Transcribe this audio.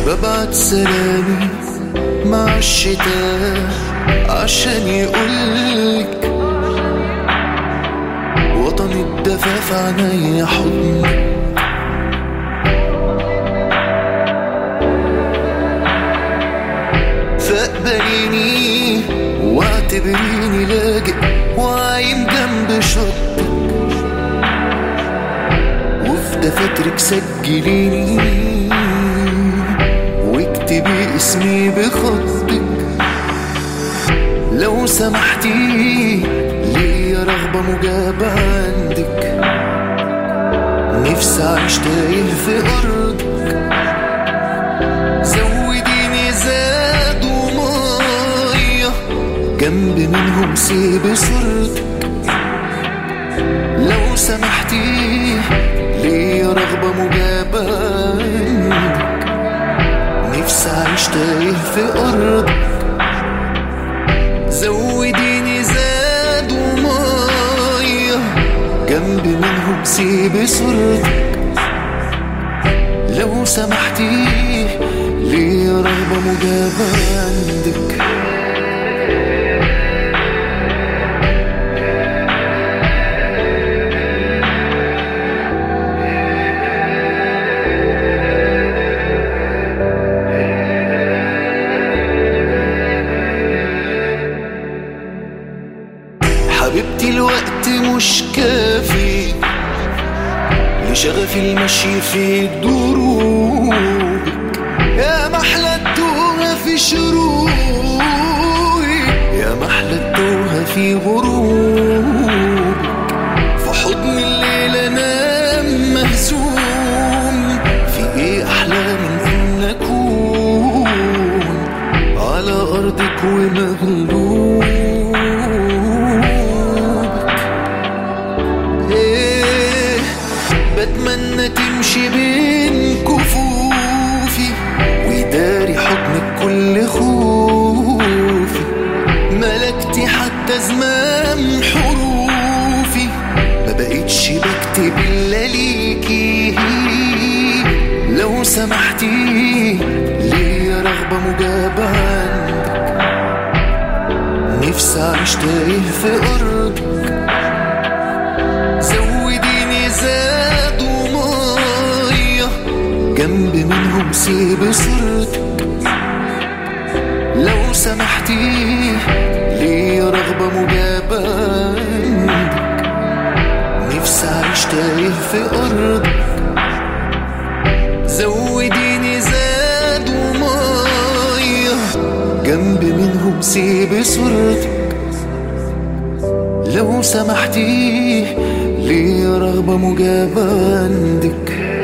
ببعت سلامي مع الشتاء عشان يقولك وطن الدفاف عنيا حضن فاقبليني واعتبريني لاجئ وعايم جنب شطك وفي دفاترك سجليني واكتبي اسمي بخطك لو سمحتي ليا رغبة مجابة عندك نفسي أعيش تايه في أرضك زوديني زاد ومية جنب منهم سيب صورتك لو سمحتي ليا رغبة مجابة عندك نفسي أعيش تايه في أرضك زوديني زاد ومية جنب منهم سيب صورتك لو سمحتي ليا رغبة مجابة عندك حبيبتي الوقت مش كافي لشغف المشي في دروبك يا محلى التوهة في شروقك يا محلى التوهة في غروبك في حضن الليل انام مهزوم في ايه احلى من ان اكون على ارضك ومغلوبك ايه بتمنى تمشي بين كفوفي ويداري حضنك كل خوفي ملكتي حتى زمام حروفي ما بقتش بكتب الا ليكي لو سمحتي ليا رغبة مجابة عندك نفسي أعيش تايه في أرضك زوديني زاد ومية جنب منهم سيب صورتك لو سمحتي ليا رغبة مجابة عندك نفسي أعيش تايه في أرضك زوديني زاد ومية جنب منهم سيب صورتك لو سمحتي ليا رغبة مجابة عندك